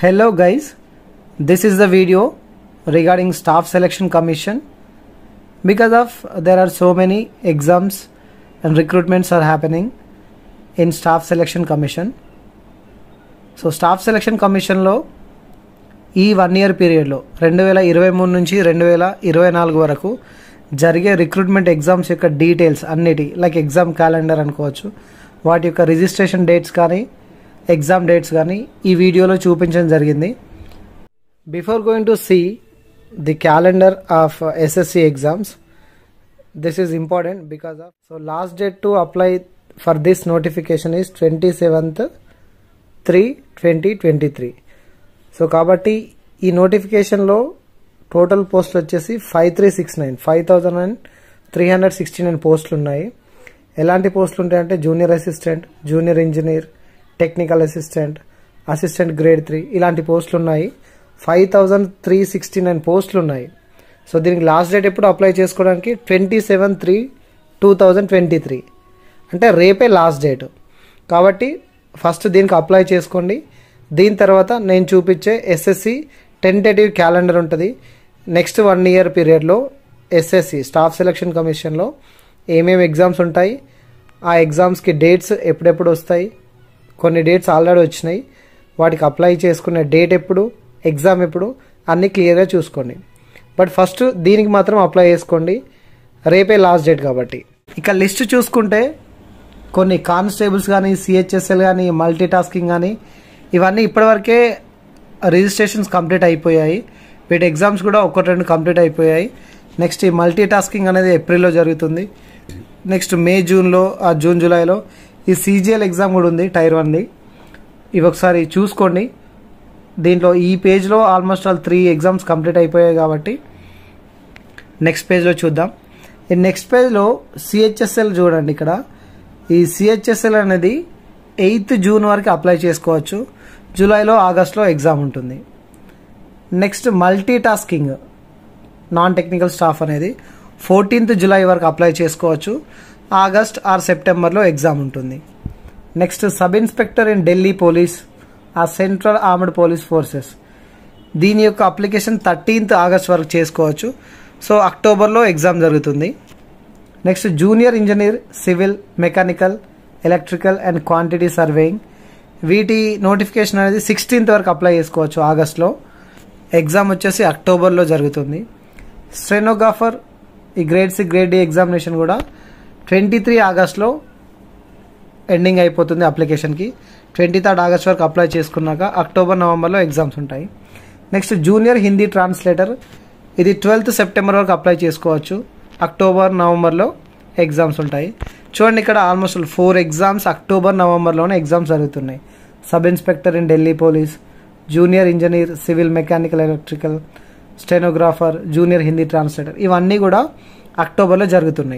Hello guys, this is the video regarding staff selection commission. Because of there are so many exams and recruitments are happening in staff selection commission. So staff selection కమిషన్లో ఈ one year పీరియడ్లో రెండు వేల ఇరవై మూడు నుంచి రెండు వేల ఇరవై నాలుగు వరకు జరిగే రిక్రూట్మెంట్ ఎగ్జామ్స్ యొక్క డీటెయిల్స్ అన్నిటి లైక్ ఎగ్జామ్ క్యాలెండర్ అనుకోవచ్చు వాటి యొక్క రిజిస్ట్రేషన్ డేట్స్ కానీ ఎగ్జామ్ డేట్స్ కానీ ఈ వీడియోలో చూపించడం జరిగింది before going to see the calendar of SSC exams this is important because of so last date to apply for this notification is twenty seventh three twenty twenty three so కాబట్టి ఈ నోటిఫికేషన్లో total పోస్టులు వచ్చేసి five three six nine five thousand and three hundred sixty nine పోస్టులు ఉన్నాయి ఎలాంటి పోస్టులు ఉంటాయంటే junior assistant junior engineer technical assistant assistant grade three ఇలాంటి పోస్టులు ఉన్నాయి five thousand three sixty nine పోస్టులు ఉన్నాయి సో దీనికి లాస్ట్ డేట్ ఎప్పుడు అప్లై చేసుకోవడానికి twenty seven three two thousand twenty three అంటే రేపే లాస్ట్ డేట్ కాబట్టి ఫస్ట్ దీనికి అప్లై చేసుకోండి దీని తర్వాత నేను చూపించే ఎస్ఎస్సి టెంటేటివ్ క్యాలెండర్ ఉంటుంది నెక్స్ట్ వన్ ఇయర్ పీరియడ్లో ఎస్ఎస్సి స్టాఫ్ సెలక్షన్ కమిషన్లో ఏమేమి ఎగ్జామ్స్ ఉంటాయి ఆ ఎగ్జామ్స్కి డేట్స్ ఎప్పుడెప్పుడు వస్తాయి కొన్ని డేట్స్ ఆల్రెడీ వచ్చినాయి వాటికి అప్లై చేసుకునే డేట్ ఎప్పుడు ఎగ్జామ్ ఎప్పుడు అన్నీ క్లియర్గా చూసుకోండి బట్ ఫస్ట్ దీనికి మాత్రం అప్లై చేసుకోండి రేపే లాస్ట్ డేట్ కాబట్టి ఇక లిస్ట్ చూసుకుంటే కొన్ని కానిస్టేబుల్స్ కానీ సిహెచ్ఎస్ఎల్ కానీ మల్టీ టాస్కింగ్ కానీ ఇవన్నీ ఇప్పటివరకే రిజిస్ట్రేషన్స్ కంప్లీట్ అయిపోయాయి వీటి ఎగ్జామ్స్ కూడా ఒకటి రెండు కంప్లీట్ అయిపోయాయి నెక్స్ట్ ఈ మల్టీ టాస్కింగ్ అనేది ఏప్రిల్లో జరుగుతుంది నెక్స్ట్ మే జూన్లో ఆ జూన్ జూలైలో ఈ సీజీఎల్ ఎగ్జామ్ కూడా ఉంది టైర్ వన్ది ఇవి ఒకసారి చూసుకోండి దీంట్లో ఈ పేజ్లో almost all three exams complete అయిపోయాయి కాబట్టి నెక్స్ట్ పేజ్లో చూద్దాం ఈ నెక్స్ట్ పేజ్లో సిహెచ్ఎస్ఎల్ చూడండి ఇక్కడ ఈ సిహెచ్ఎస్ఎల్ అనేది ఎయిత్ జూన్ వరకు అప్లై చేసుకోవచ్చు జూలైలో ఆగస్ట్లో ఎగ్జామ్ ఉంటుంది next multi tasking non technical staff అనేది ఫోర్టీన్త్ జూలై వరకు అప్లై చేసుకోవచ్చు ఆగస్ట్ ఆర్ సెప్టెంబర్లో ఎగ్జామ్ ఉంటుంది next sub inspector in Delhi police uh central armed police forces దీని యొక్క అప్లికేషన్ థర్టీన్త్ ఆగస్ట్ వరకు చేసుకోవచ్చు సో అక్టోబర్లో ఎగ్జామ్ జరుగుతుంది next junior engineer civil mechanical electrical and quantity surveying వీటి నోటిఫికేషన్ అనేది సిక్స్టీన్త్ వరకు అప్లై చేసుకోవచ్చు ఆగస్ట్లో ఎగ్జామ్ వచ్చేసి అక్టోబర్లో జరుగుతుంది స్టెనోగ్రాఫర్ ఈ grade C grade D examination కూడా ట్వంటీ త్రీ ఆగస్ట్లో ఎండింగ్ అయిపోతుంది అప్లికేషన్కి ట్వంటీ థర్డ్ ఆగస్ట్ వరకు అప్లై చేసుకున్నాక అక్టోబర్ నవంబర్లో ఎగ్జామ్స్ ఉంటాయి నెక్స్ట్ జూనియర్ హిందీ ట్రాన్స్లేటర్ ఇది ట్వెల్త్ సెప్టెంబర్ వరకు అప్లై చేసుకోవచ్చు అక్టోబర్ నవంబర్లో ఎగ్జామ్స్ ఉంటాయి చూడండి ఇక్కడ almost four exams October నవంబర్లోనే exams జరుగుతున్నాయి sub inspector in Delhi police junior engineer civil mechanical electrical stenographer junior Hindi translator ఇవన్నీ కూడా అక్టోబర్లో జరుగుతున్నాయి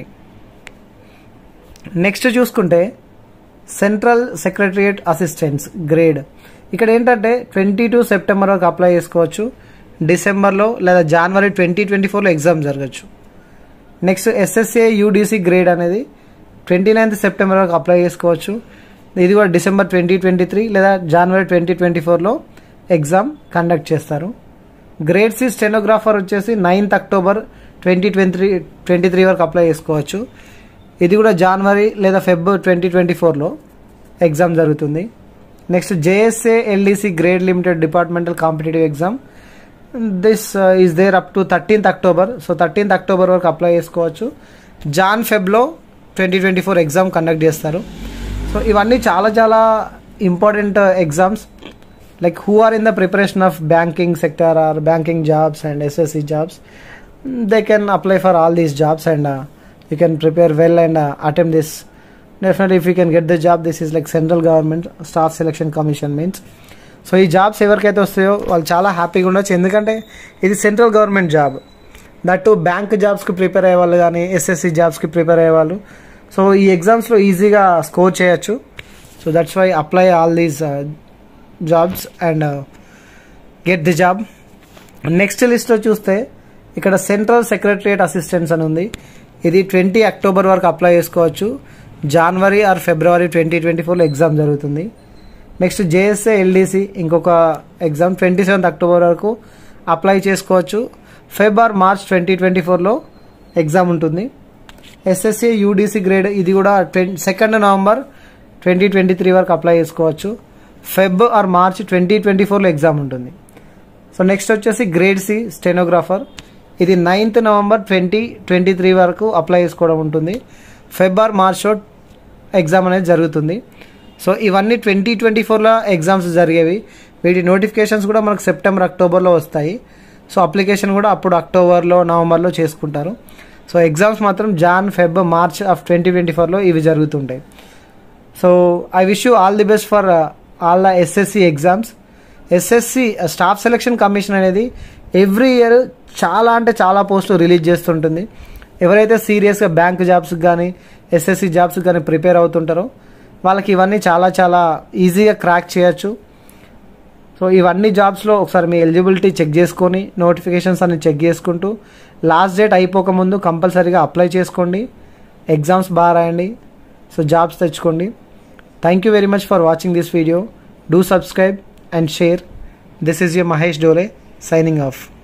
నెక్స్ట్ చూసుకుంటే సెంట్రల్ సెక్రటరియేట్ అసిస్టెంట్స్ గ్రేడ్ ఇక్కడ ఏంటంటే ట్వంటీ టూ సెప్టెంబర్ వరకు అప్లై చేసుకోవచ్చు డిసెంబర్లో లేదా జనవరి ట్వంటీ ట్వంటీ ఫోర్లో ఎగ్జామ్ జరగచ్చు నెక్స్ట్ ఎస్ఎస్ఏ యూడీసీ గ్రేడ్ అనేది ట్వంటీ నైన్త్ సెప్టెంబర్ వరకు అప్లై చేసుకోవచ్చు ఇది కూడా డిసెంబర్ ట్వంటీ ట్వంటీ త్రీ లేదా జనవరి ట్వంటీ ట్వంటీ ఫోర్లో ఎగ్జామ్ కండక్ట్ చేస్తారు గ్రేడ్ సి స్టెనోగ్రాఫర్ వచ్చేసి ninth October twenty twenty twenty three వరకు అప్లై చేసుకోవచ్చు ఇది కూడా జనవరి లేదా ఫెబ్ ట్వంటీ ట్వంటీ ఫోర్లో ఎగ్జామ్ జరుగుతుంది next JSA LDC grade limited departmental competitive exam this is there up to thirteenth October so thirteenth October వరకు అప్లై చేసుకోవచ్చు జాన్ ఫెబ్లో twenty twenty four exam conduct చేస్తారు సో ఇవన్నీ చాలా చాలా important exams like who are in the preparation of banking sector or banking jobs and SSC jobs they can apply for all these jobs and you can prepare well and attempt this definitely if you can get the job this is like central government staff selection commission means so ఈ jobs ఎవరికైతే వస్తాయో వాళ్ళు చాలా హ్యాపీగా ఉండొచ్చు ఎందుకంటే ఇది central government job that bank జాబ్స్కి ప్రిపేర్ అయ్యే వాళ్ళు కానీ ఎస్ఎస్సి జాబ్స్కి ప్రిపేర్ అయ్యే వాళ్ళు సో ఈ ఎగ్జామ్స్లో ఈజీగా స్కోర్ చేయొచ్చు so that's why apply all these jobs and get the job next లిస్ట్లో చూస్తే ఇక్కడ సెంట్రల్ సెక్రటరియట్ అసిస్టెంట్స్ అని ఉంది ఇది ట్వంటీ అక్టోబర్ వరకు అప్లై చేసుకోవచ్చు January or February twenty twenty ఫోర్లో ఎగ్జామ్ జరుగుతుంది నెక్స్ట్ జేఎస్ఏ ఎల్డీసీ ఇంకొక ఎగ్జామ్ ట్వంటీ సెవెంత్ అక్టోబర్ వరకు అప్లై చేసుకోవచ్చు Feb or March twenty twenty ఫోర్లో ఎగ్జామ్ ఉంటుంది ఎస్ఎస్సి యూడీసీ గ్రేడ్ ఇది కూడా twenty second November twenty twenty three వరకు అప్లై చేసుకోవచ్చు Feb or March twenty twenty ఫోర్లో ఎగ్జామ్ ఉంటుంది సో నెక్స్ట్ వచ్చేసి గ్రేడ్ సి స్టెనోగ్రాఫర్ ఇది ninth November twenty twenty three వరకు అప్లై చేసుకోవడం ఉంటుంది ఫెబ్ ఆర్ మార్చ్లో ఎగ్జామ్ అనేది జరుగుతుంది సో ఇవన్నీ ట్వంటీ ట్వంటీ ఫోర్లో ఎగ్జామ్స్ జరిగేవి వీటి నోటిఫికేషన్స్ కూడా మనకు సెప్టెంబర్ అక్టోబర్లో వస్తాయి సో అప్లికేషన్ కూడా అప్పుడు అక్టోబర్లో నవంబర్లో చేసుకుంటారు సో ఎగ్జామ్స్ మాత్రం Jan Feb March of twenty twenty ఫోర్లో ఇవి జరుగుతుంటాయి so I wish you all the best for all the SSC exams SSC staff selection commission అనేది ఎవ్రీ ఇయర్ చాలా అంటే చాలా పోస్టులు రిలీజ్ చేస్తుంటుంది ఎవరైతే సీరియస్గా బ్యాంక్ జాబ్స్కి కానీ ఎస్ఎస్సి జాబ్స్కి కానీ ప్రిపేర్ అవుతుంటారో వాళ్ళకి ఇవన్నీ చాలా చాలా ఈజీగా క్రాక్ చేయొచ్చు సో ఇవన్నీ జాబ్స్లో ఒకసారి మీ ఎలిజిబిలిటీ చెక్ చేసుకొని నోటిఫికేషన్స్ అన్ని చెక్ చేసుకుంటూ లాస్ట్ డేట్ అయిపోకముందు కంపల్సరీగా అప్లై చేసుకోండి ఎగ్జామ్స్ బాగా రాయండి సో జాబ్స్ తెచ్చుకోండి thank you very much for watching this video do subscribe and share this is you Mahesh Dole signing of